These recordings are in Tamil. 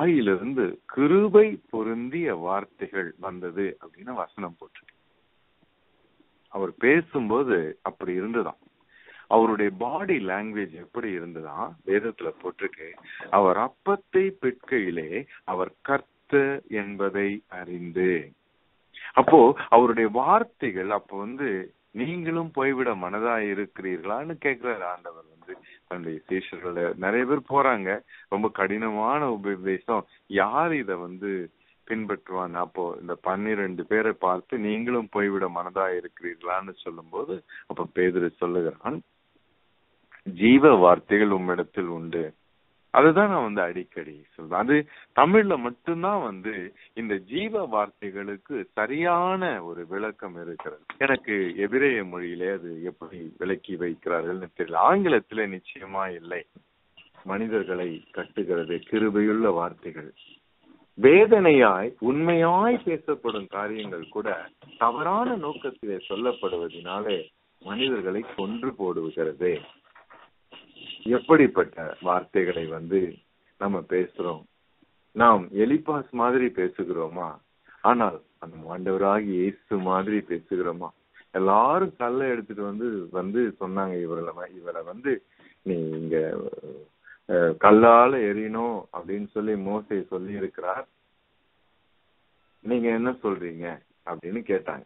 வாயிலிருந்து கிருபை பொருந்திய வார்த்தைகள் வந்தது அப்படின்னு வசனம் போட்டிருக்கு அவர் பேசும்போது அப்படி இருந்துதான் அவருடைய பாடி லாங்குவேஜ் எப்படி இருந்ததா வேதத்துல போட்டிருக்கு அவர் அப்பத்தை பிற்கையிலே அவர் கர்த்த என்பதை அறிந்து அப்போ அவருடைய வார்த்தைகள் அப்ப வந்து நீங்களும் போய்விட மனதா இருக்கிறீர்களான்னு கேட்கிறாரு ஆண்டவர் வந்து தன்னுடைய சீஷர்கள நிறைய பேர் போறாங்க ரொம்ப கடினமான உபதேசம் யார் இத வந்து பின்பற்றுவான் அப்போ இந்த பன்னிரண்டு பேரை பார்த்து நீங்களும் போய்விட மனதா இருக்கிறீர்களான்னு சொல்லும்போது அப்ப பேதுரு சொல்லுகிறான் ஜீவ வார்த்தைகள் உம்மிடத்தில் உண்டு அதுதான் நான் வந்து அடிக்கடி சொல்றேன் அது தமிழ்ல மட்டும்தான் வந்து இந்த ஜீவ வார்த்தைகளுக்கு சரியான ஒரு விளக்கம் இருக்கிறது எனக்கு எபிரேய மொழியிலே அது எப்படி விளக்கி வைக்கிறார்கள்னு தெரியல ஆங்கிலத்திலே நிச்சயமா இல்லை மனிதர்களை கட்டுகிறது கிருபையுள்ள வார்த்தைகள் வேதனையாய் உண்மையாய் பேசப்படும் காரியங்கள் கூட தவறான நோக்கத்திலே சொல்லப்படுவதனாலே மனிதர்களை கொன்று போடுகிறது எப்படிப்பட்ட வார்த்தைகளை வந்து நம்ம பேசுறோம் நாம் எலிபாஸ் மாதிரி பேசுகிறோமா ஆனால் அந்த ஆண்டவராகி இயேசு மாதிரி பேசுகிறோமா எல்லாரும் கல்லை எடுத்துட்டு வந்து வந்து சொன்னாங்க இவரை இவரை வந்து நீ இங்க அஹ், கல்லால எறியணும் அப்படின்னு சொல்லி மோசை சொல்லி இருக்கிறார் நீங்க என்ன சொல்றீங்க அப்படின்னு கேட்டாங்க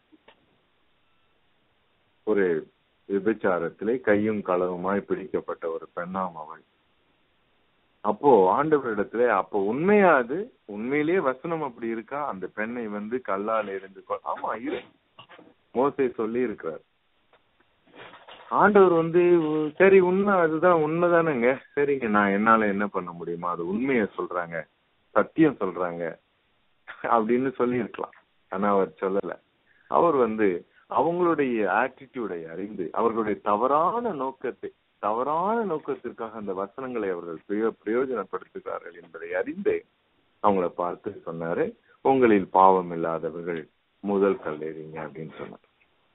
ஒரு விபச்சாரத்திலே கையும் களவுமாய் பிடிக்கப்பட்ட ஒரு பெண்ணாம் அவள் அப்போ ஆண்டவரிடத்துல அப்போ உண்மையா அது உண்மையிலேயே வசனம் அப்படி இருக்கா அந்த பெண்ணை வந்து கல்லால் எரிந்து கொ- ஆமா இரு மோசே சொல்லி இருக்கிறார் ஆண்டவர் வந்து உ- சரி உண்மை அதுதான் உண்மைதானேங்க சரிங்க நான் என்னால என்ன பண்ண முடியுமா அது உண்மையை சொல்றாங்க சத்தியம் சொல்றாங்க அப்படின்னு சொல்லி இருக்கலாம் ஆனா அவர் சொல்லல அவர் வந்து அவங்களுடைய ஆட்டிடியூடை அறிந்து அவர்களுடைய தவறான நோக்கத்தை தவறான நோக்கத்திற்காக அந்த வசனங்களை அவர்கள் பிரயோ- பிரயோஜனப்படுத்துகிறார்கள் என்பதை அறிந்து அவங்கள பார்த்து சொன்னாரு உங்களில் பாவம் இல்லாதவர்கள் முதல் கல்லெறிங்க அப்படின்னு சொன்னார்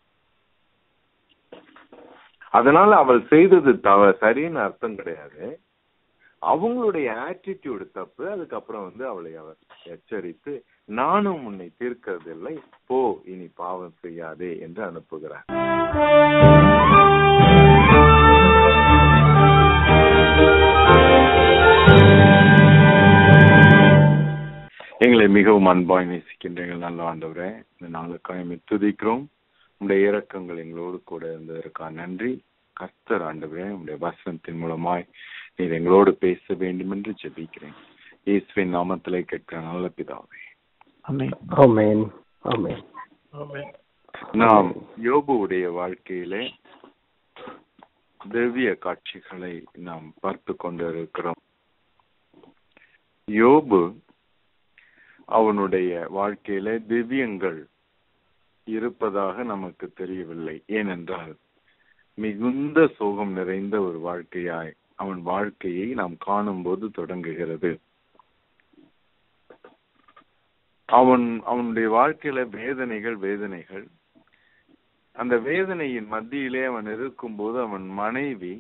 அதனால அவள் செய்தது தவ சரின்னு அர்த்தம் கிடையாது அவங்களுடைய ஆட்டிடியூடு தப்பு அதுக்கப்புறம் வந்து அவளை அவர் எச்சரித்து நானும் உன்னை தீர்க்கறதில்லை போ இனி பாவம் செய்யாதே என்று அனுப்புகிறார் எங்களை மிகவும் அன்பாய் நேசிக்கின்ற எங்கள் நல்ல ஆண்டவரே இந்த நாளுக்காக எம்மை துதிக்கிறோம் உங்களுடைய இரக்கங்கள் எங்களோடு கூட இருந்ததற்காக நன்றி கர்த்தர் ஆண்டவரே உங்களுடைய வசனத்தின் மூலமாய் நீர் எங்களோடு பேச வேண்டும் என்று ஜெபிக்கிறேன் இயேசுவின் நாமத்திலே கேட்கிற நல்ல பிதாவே ஆமென் ஆமென் ஆமென் ஆமென் நாம் யோபுவுடைய வாழ்க்கையிலே திவ்ய காட்சிகளை நாம் பார்த்து கொண்டிருக்கிறோம் யோபு அவனுடைய வாழ்க்கையிலே திவ்யங்கள் இருப்பதாக நமக்கு தெரியவில்லை ஏனென்றால் மிகுந்த சோகம் நிறைந்த ஒரு வாழ்க்கையாய் அவன் வாழ்க்கையை நாம் காணும்போது தொடங்குகிறது அவன் அவனுடைய வாழ்க்கையில வேதனைகள் வேதனைகள் அந்த வேதனையின் மத்தியிலே அவன் இருக்கும்போது அவன் மனைவி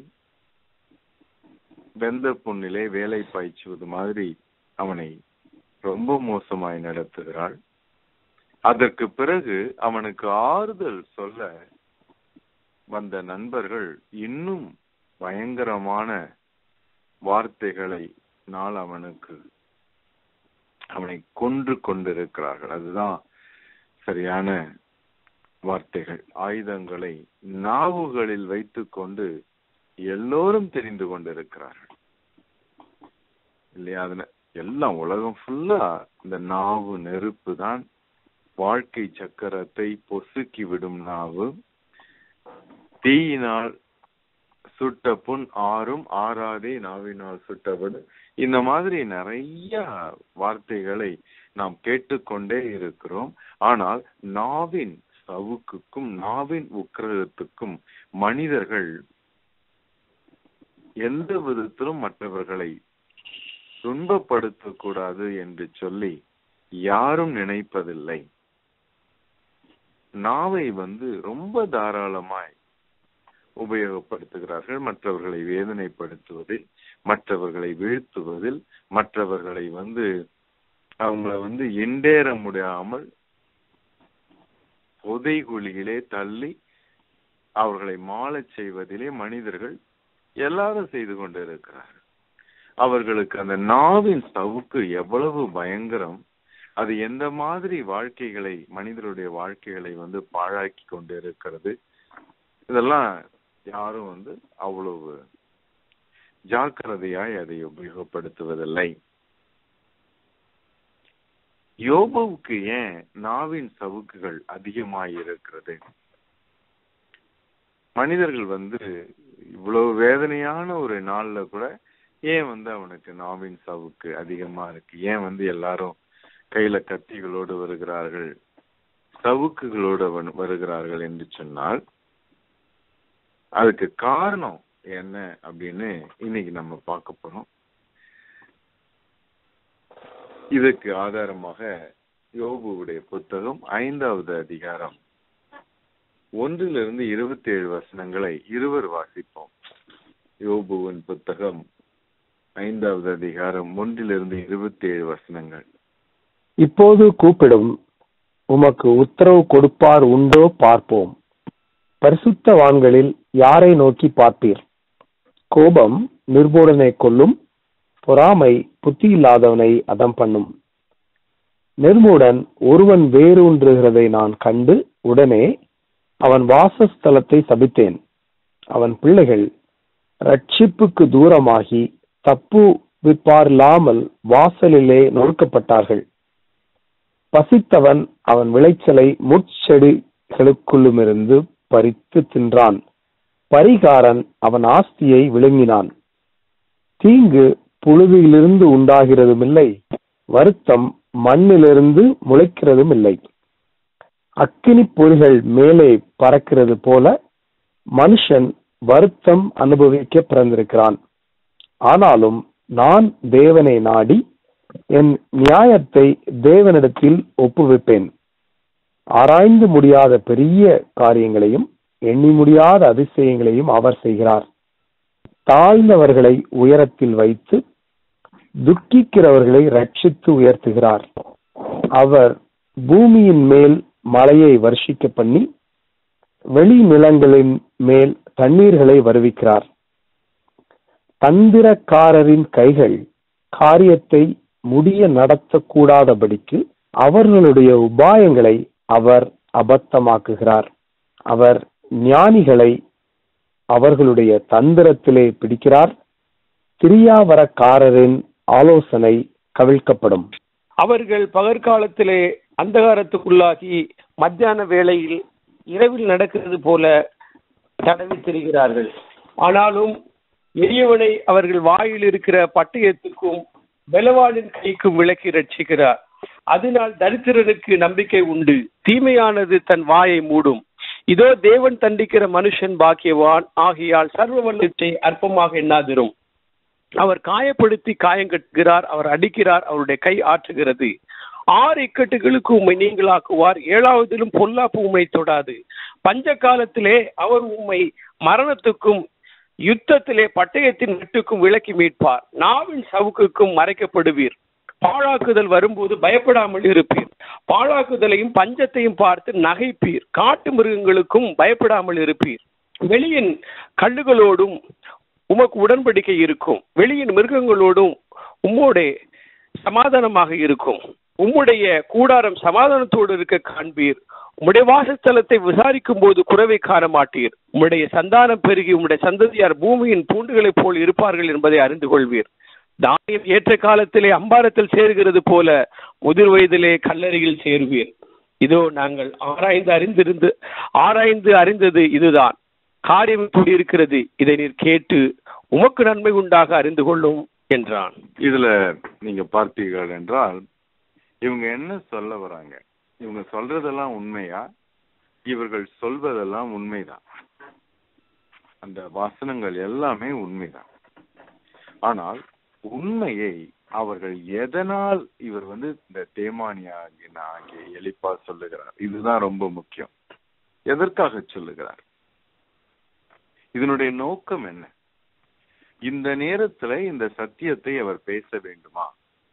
வெந்த புண்ணிலே வேலை பாய்ச்சுவது மாதிரி அவனை ரொம்ப மோசமாய் நடத்துகிறாள் அதற்கு பிறகு அவனுக்கு ஆறுதல் சொல்ல வந்த நண்பர்கள் இன்னும் பயங்கரமான வார்த்தைகளை நாள் அவனுக்கு அவனை கொன்று கொண்டிருக்கிறார்கள் அதுதான் சரியான வார்த்தைகள் ஆயுதங்களை நாவுகளில் வைத்துக் கொண்டு எல்லோரும் தெரிந்து கொண்டிருக்கிறார்கள் இல்லையா அதுல எல்லாம் உலகம் ஃபுல்லா இந்த நாவு நெருப்பு தான் வாழ்க்கை சக்கரத்தை பொசுக்கி விடும் நாவு தீயினால் சுட்ட புண் ஆறும் ஆறாதே நாவினால் சுட்டபடு இந்த மாதிரி நிறைய வார்த்தைகளை நாம் கேட்டுக்கொண்டே இருக்கிறோம் ஆனால் நாவின் சவுக்குக்கும் நாவின் உக்கிரகத்துக்கும் மனிதர்கள் எந்த விதத்திலும் மற்றவர்களை துன்பப்படுத்தக்கூடாது என்று சொல்லி யாரும் நினைப்பதில்லை நாவை வந்து ரொம்ப தாராளமாய் உபயோகப்படுத்துகிறார்கள் மற்றவர்களை வேதனைப்படுத்துவதில் மற்றவர்களை வீழ்த்துவதில் மற்றவர்களை வந்து அவங்கள வந்து எண்டேற முடியாமல் புதைகுழியிலே தள்ளி அவர்களை மாளச் செய்வதிலே மனிதர்கள் எல்லாரும் செய்து கொண்டிருக்கிறார்கள் அவர்களுக்கு அந்த நாவின் சவுக்கு எவ்வளவு பயங்கரம் அது எந்த மாதிரி வாழ்க்கைகளை மனிதருடைய வாழ்க்கைகளை வந்து பாழாக்கி கொண்டு இருக்கிறது இதெல்லாம் யாரும் வந்து அவ்வளவு ஜாக்கிரதையாய் அதை உபயோகப்படுத்துவதில்லை யோபுவுக்கு ஏன் நாவின் சவுக்குகள் அதிகமாய் இருக்கிறது மனிதர்கள் வந்து இவ்வளவு வேதனையான ஒரு நாள்ல கூட ஏன் வந்து அவனுக்கு நாவின் சவுக்கு அதிகமா இருக்கு ஏன் வந்து எல்லாரும் கையில கத்திகளோடு வருகிறார்கள் சவுக்குகளோடு வ- வருகிறார்கள் என்று சொன்னால் அதுக்கு காரணம் என்ன அப்படின்னு இன்னைக்கு நம்ம பார்க்க போறோம் இதுக்கு ஆதாரமாக யோபுவுடைய புத்தகம் ஐந்தாவது அதிகாரம் ஒன்றிலிருந்து இருபத்தி ஏழு வசனங்களை இருவர் வாசிப்போம் யோபுவின் புத்தகம் ஐந்தாவது அதிகாரம் ஒன்றிலிருந்து இருபத்தி ஏழு வசனங்கள் இப்போது கூப்பிடும் உமக்கு உத்தரவு கொடுப்பார் உண்டோ பார்ப்போம் பரிசுத்தவான்களில் யாரை நோக்கி பார்ப்பீர் கோபம் நிர்போடனை கொல்லும் பொறாமை புத்தியில்லாதவனை அதம் பண்ணும் நிர்மூடன் ஒருவன் வேரூன்றுகிறதை நான் கண்டு உடனே அவன் வாசஸ்தலத்தை சபித்தேன் அவன் பிள்ளைகள் ரட்சிப்புக்கு தூரமாகி தப்பு விற்பாரில்லாமல் வாசலிலே நொறுக்கப்பட்டார்கள் பசித்தவன் அவன் விளைச்சலை முட்செடிகளுக்குள்ளுமிருந்து பறித்து தின்றான் பரிகாரன் அவன் ஆஸ்தியை விழுங்கினான் தீங்கு புழுதியிலிருந்து உண்டாகிறதுமில்லை வருத்தம் மண்ணிலிருந்து முளைக்கிறதும் இல்லை அக்கினி பொறிகள் மேலே பறக்கிறது போல மனுஷன் வருத்தம் அனுபவிக்க பிறந்திருக்கிறான் ஆனாலும் நான் தேவனை நாடி என் நியாயத்தை தேவனிடத்தில் ஒப்புவிப்பேன் ஆராய்ந்து முடியாத பெரிய காரியங்களையும் எண்ணி முடியாத அதிசயங்களையும் அவர் செய்கிறார் தாழ்ந்தவர்களை உயரத்தில் வைத்து துக்கிக்கிறவர்களை ரட்சித்து உயர்த்துகிறார் அவர் பூமியின் மேல் மழையை வருஷிக்க பண்ணி வெளி நிலங்களின் மேல் தண்ணீர்களை வருவிக்கிறார் தந்திரக்காரரின் கைகள் காரியத்தை முடிய நடத்தக்கூடாதபடிக்கு அவர்களுடைய உபாயங்களை அவர் அபத்தமாக்குகிறார் அவர் ஞானிகளை அவர்களுடைய தந்திரத்திலே பிடிக்கிறார் திரியாவரக்காரரின் ஆலோசனை கவிழ்க்கப்படும் அவர்கள் பகற்காலத்திலே அந்தகாரத்துக்குள்ளாகி மத்தியான வேளையில் இரவில் நடக்கிறது போல தடவி திரிகிறார்கள் ஆனாலும் எளியவனை அவர்கள் வாயில் இருக்கிற பட்டயத்துக்கும் பலவானின் கைக்கும் விலக்கி ரட்சிக்கிறார் அதனால் தரித்திரனுக்கு நம்பிக்கை உண்டு தீமையானது தன் வாயை மூடும் இதோ தேவன் தண்டிக்கிற மனுஷன் பாக்கியவான் ஆகியால் சர்வ வல்லத்தை அற்பமாக எண்ணாதிரும் அவர் காயப்படுத்தி காயங்கட்டுகிறார் அவர் அடிக்கிறார் அவருடைய கை ஆற்றுகிறது ஆறு இக்கட்டுகளுக்கு உம்மை நீங்களாக்குவார் ஏழாவதிலும் பொல்லாப்பு உம்மை தொடாது பஞ்ச காலத்திலே அவர் உம்மை மரணத்துக்கும் யுத்தத்திலே பட்டயத்தின் வெட்டுக்கும் விலக்கி மீட்பார் நாவின் சவுக்குக்கும் மறைக்கப்படுவீர் பாழாக்குதல் வரும்போது பயப்படாமல் இருப்பீர் பாழாக்குதலையும் பஞ்சத்தையும் பார்த்து நகைப்பீர் காட்டு மிருகங்களுக்கும் பயப்படாமல் இருப்பீர் வெளியின் கல்லுகளோடும் உமக்கு உடன்படிக்கை இருக்கும் வெளியின் மிருகங்களோடும் உம்மோடே சமாதானமாக இருக்கும் உம்முடைய கூடாரம் சமாதானத்தோடு இருக்க காண்பீர் உம்முடைய வாசஸ்தலத்தை விசாரிக்கும் போது குறைவை காண மாட்டீர் உம்முடைய சந்தானம் பெருகி உம்முடைய சந்ததியார் பூமியின் பூண்டுகளைப் போல் இருப்பார்கள் என்பதை அறிந்து கொள்வீர் தானியம் ஏற்ற காலத்திலே அம்பாரத்தில் சேருகிறது போல முதிர் வயதிலே கல்லறையில் சேருவீர் இதோ நாங்கள் ஆராய்ந்து அறிந்திருந்து ஆராய்ந்து அறிந்தது இதுதான் காரியம் இப்படி இருக்கிறது இதை நீர் கேட்டு உமக்கு நன்மை உண்டாக அறிந்து கொள்ளும் என்றான் இதுல நீங்க பார்த்தீர்கள் என்றால் இவங்க என்ன சொல்ல வராங்க இவங்க சொல்றதெல்லாம் உண்மையா இவர்கள் சொல்வதெல்லாம் உண்மைதான் அந்த வசனங்கள் எல்லாமே உண்மைதான் ஆனால் உண்மையை அவர்கள் எதனால் இவர் வந்து இந்த தேமானியா ஆகிய எலிப்பா சொல்லுகிறார் இதுதான் ரொம்ப முக்கியம் எதற்காக சொல்லுகிறார் இதனுடைய நோக்கம் என்ன இந்த நேரத்துல இந்த சத்தியத்தை அவர் பேச வேண்டுமா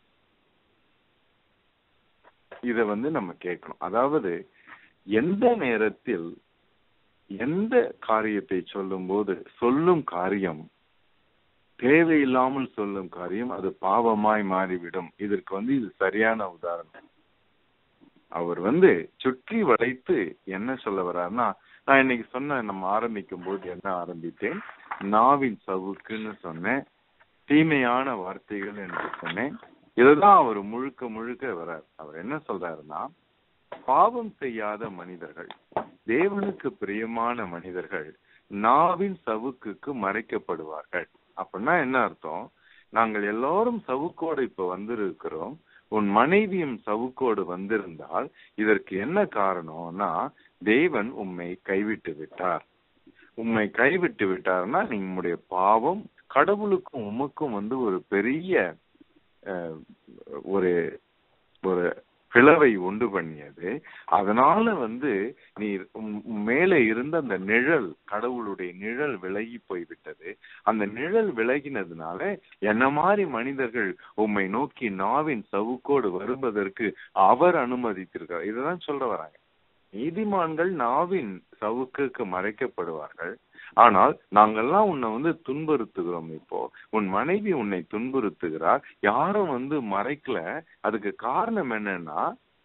இத வந்து நம்ம கேட்கணும் அதாவது எந்த நேரத்தில் எந்த காரியத்தை சொல்லும்போது சொல்லும் காரியம் தேவையில்லாமல் சொல்லும் காரியம் அது பாவமாய் மாறிவிடும் இதற்கு வந்து இது சரியான உதாரணம் அவர் வந்து சுற்றி வளைத்து என்ன சொல்ல வர்றாருன்னா நான் இன்னைக்கு சொன்ன நம்ம ஆரம்பிக்கும் போது என்ன ஆரம்பித்தேன் நாவின் சவுக்குன்னு சொன்னேன் தீமையான வார்த்தைகள் என்று சொன்னேன் இதுதான் அவர் முழுக்க முழுக்க வர்றார் அவர் என்ன சொல்றாருன்னா பாவம் செய்யாத மனிதர்கள் தேவனுக்கு பிரியமான மனிதர்கள் நாவின் சவுக்குக்கு மறைக்கப்படுவார்கள் அப்படின்னா என்ன அர்த்தம் நாங்கள் எல்லாரும் சவுக்கோடு இப்ப வந்திருக்கிறோம் உன் மனைவியும் சவுக்கோடு வந்திருந்தால் இதற்கு என்ன காரணம்னா தேவன் உம்மை கைவிட்டு விட்டார் உம்மை கைவிட்டு விட்டார்னா நீங்களுடைய பாவம் கடவுளுக்கும் உமக்கும் வந்து ஒரு பெரிய அஹ், ஒரு ஒரு பிளவை உண்டு பண்ணியது அதனால வந்து நீ உம் உம் மேலே இருந்த அந்த நிழல் கடவுளுடைய நிழல் விலகி போய்விட்டது அந்த நிழல் விலகினதுனால என்ன மாதிரி மனிதர்கள் உம்மை நோக்கி நாவின் சவுக்கோடு வருவதற்கு அவர் அனுமதித்திருக்கிறார் இதுதான் சொல்ல வராங்க நீதிமான்கள் நாவின் சவுக்குக்கு மறைக்கப்படுவார்கள் ஆனால் நாங்கெல்லாம் உன்னை வந்து துன்புறுத்துகிறோம் இப்போ உன் மனைவி உன்னை துன்புறுத்துகிறார் யாரும் வந்து மறைக்கல அதுக்கு காரணம் என்னன்னா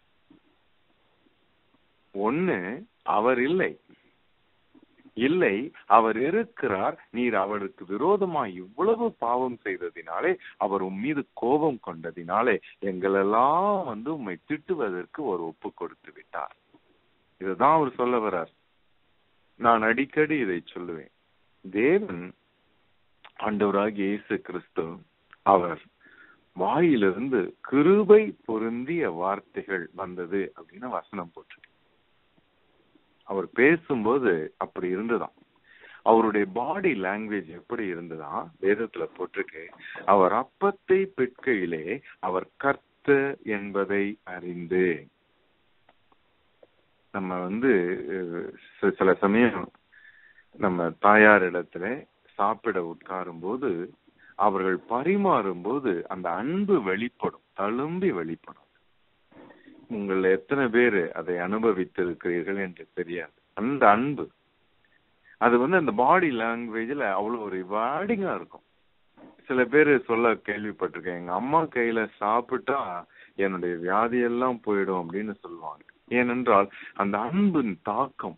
ஒண்ணு அவர் இல்லை இல்லை அவர் இருக்கிறார் நீர் அவருக்கு விரோதமாய் இவ்வளவு பாவம் செய்ததினாலே அவர் உன் மீது கோபம் கொண்டதினாலே எங்களெல்லாம் வந்து உம்மை திட்டுவதற்கு ஒரு ஒப்பு கொடுத்து விட்டார் இதுதான் அவர் சொல்ல வர்றார் நான் அடிக்கடி இதை சொல்லுவேன் தேவன் ஆண்டவராகிய இயேசு கிறிஸ்து அவர் வாயிலிருந்து கிருபை பொருந்திய வார்த்தைகள் வந்தது அப்படின்னு வசனம் போட்டு அவர் பேசும்போது அப்படி இருந்துதான் அவருடைய பாடி லாங்குவேஜ் எப்படி இருந்ததா வேதத்துல போட்டிருக்கு அவர் அப்பத்தை பிற்கையிலே அவர் கர்த்த என்பதை அறிந்து நம்ம வந்து அஹ், சி- சில சமயம் நம்ம தாயார் இடத்துல சாப்பிட உட்காரும் போது அவர்கள் பரிமாறும் போது அந்த அன்பு வெளிப்படும் தழும்பி வெளிப்படும் உங்கள் எத்தனை பேர் அதை அனுபவித்திருக்கிறீர்கள் என்று தெரியாது அந்த அன்பு அது வந்து அந்த பாடி லாங்குவேஜ்ல அவ்வளவு ஒரு வாடிங்கா இருக்கும் சில பேர் சொல்ல கேள்விப்பட்டிருக்கேன் எங்க அம்மா கையில சாப்பிட்டா என்னுடைய வியாதி எல்லாம் போயிடும் அப்படின்னு சொல்லுவாங்க ஏனென்றால் அந்த அன்பின் தாக்கம்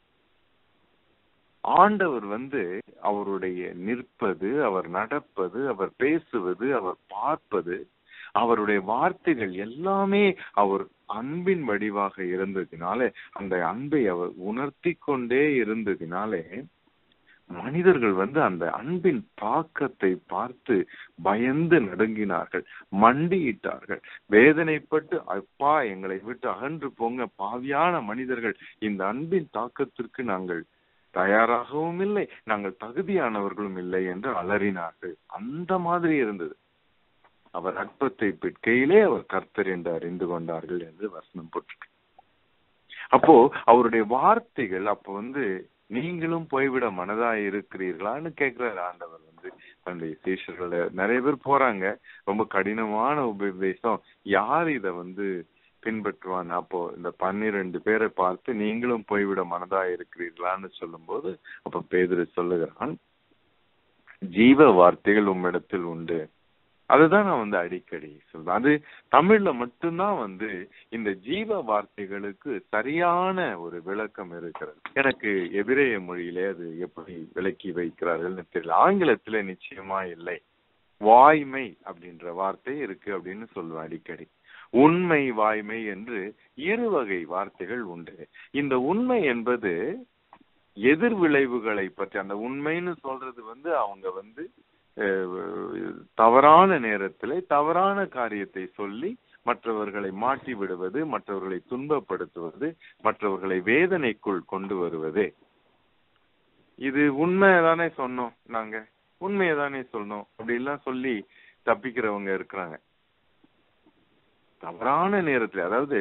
ஆண்டவர் வந்து அவருடைய நிற்பது அவர் நடப்பது அவர் பேசுவது அவர் பார்ப்பது அவருடைய வார்த்தைகள் எல்லாமே அவர் அன்பின் வடிவாக இருந்ததினாலே அந்த அன்பை அவர் உணர்த்தி கொண்டே இருந்ததினாலே மனிதர்கள் வந்து அந்த அன்பின் தாக்கத்தை பார்த்து பயந்து நடுங்கினார்கள் மண்டியிட்டார்கள் வேதனைப்பட்டு அப்பா எங்களை விட்டு அகன்று போங்க பாவியான மனிதர்கள் இந்த அன்பின் தாக்கத்திற்கு நாங்கள் தயாராகவும் இல்லை நாங்கள் தகுதியானவர்களும் இல்லை என்று அலறினார்கள் அந்த மாதிரி இருந்தது அவர் அற்பத்தை பிற்கையிலே அவர் கர்த்தர் என்று அறிந்து கொண்டார்கள் என்று வசனம் போட்டிருக்கு அப்போ அவருடைய வார்த்தைகள் அப்ப வந்து நீங்களும் போய்விட மனதா இருக்கிறீர்களான்னு கேக்குறாரு ஆண்டவர் வந்து தன்னுடைய சீஷர்கள நிறைய பேர் போறாங்க ரொம்ப கடினமான உபதேசம் யார் இத வந்து பின்பற்றுவான் அப்போ இந்த பன்னிரண்டு பேரை பார்த்து நீங்களும் போய்விட மனதா இருக்கிறீர்களான்னு சொல்லும்போது அப்ப பேதுரு சொல்லுகிறான் ஜீவ வார்த்தைகள் உம்மிடத்தில் உண்டு அதுதான் நான் வந்து அடிக்கடி சொல்றேன் அது தமிழ்ல மட்டும்தான் வந்து இந்த ஜீவ வார்த்தைகளுக்கு சரியான ஒரு விளக்கம் இருக்கிறது எனக்கு எபிரேய மொழியிலே அது எப்படி விளக்கி வைக்கிறார்கள்னு தெரியல ஆங்கிலத்துல நிச்சயமா இல்லை வாய்மை அப்படின்ற வார்த்தை இருக்கு அப்படின்னு சொல்லுவேன் அடிக்கடி உண்மை வாய்மை என்று இரு வகை வார்த்தைகள் உண்டு இந்த உண்மை என்பது எதிர் விளைவுகளை பற்றி அந்த உண்மைன்னு சொல்றது வந்து அவங்க வந்து தவறான நேரத்திலே தவறான காரியத்தை சொல்லி மற்றவர்களை மாட்டி விடுவது மற்றவர்களை துன்பப்படுத்துவது மற்றவர்களை வேதனைக்குள் கொண்டு வருவது இது உண்மையதானே சொன்னோம் நாங்க உண்மையதானே சொன்னோம் அப்படி எல்லாம் சொல்லி தப்பிக்கிறவங்க இருக்கிறாங்க தவறான நேரத்துல அதாவது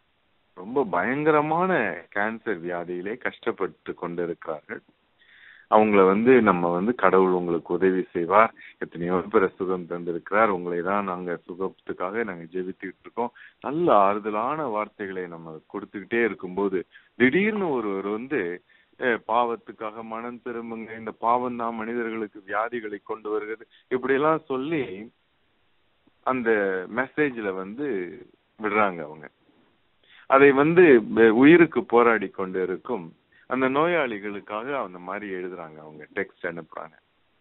ரொம்ப பயங்கரமான கேன்சர் வியாதியிலே கஷ்டப்பட்டு கொண்டிருக்கிறார்கள் அவங்கள வந்து நம்ம வந்து கடவுள் உங்களுக்கு உதவி செய்வார் எத்தனையோ பேரை சுகம் தந்திருக்கிறார் உங்களை தான் நாங்க சுகத்துக்காக நாங்க ஜெபித்துக்கிட்டு இருக்கோம் நல்ல ஆறுதலான வார்த்தைகளை நம்ம கொடுத்துக்கிட்டே இருக்கும்போது திடீர்னு ஒருவர் வந்து அஹ், பாவத்துக்காக மனம் திரும்புங்க இந்த பாவம் தான் மனிதர்களுக்கு வியாதிகளை கொண்டு வருகிறது இப்படி எல்லாம் சொல்லி அந்த மெசேஜ்ல வந்து விடுறாங்க அவங்க அதை வந்து ப- உயிருக்கு போராடி கொண்டு இருக்கும் அந்த நோயாளிகளுக்காக அந்த மாதிரி எழுதுறாங்க அவங்க டெக்ஸ்ட் அனுப்புறாங்க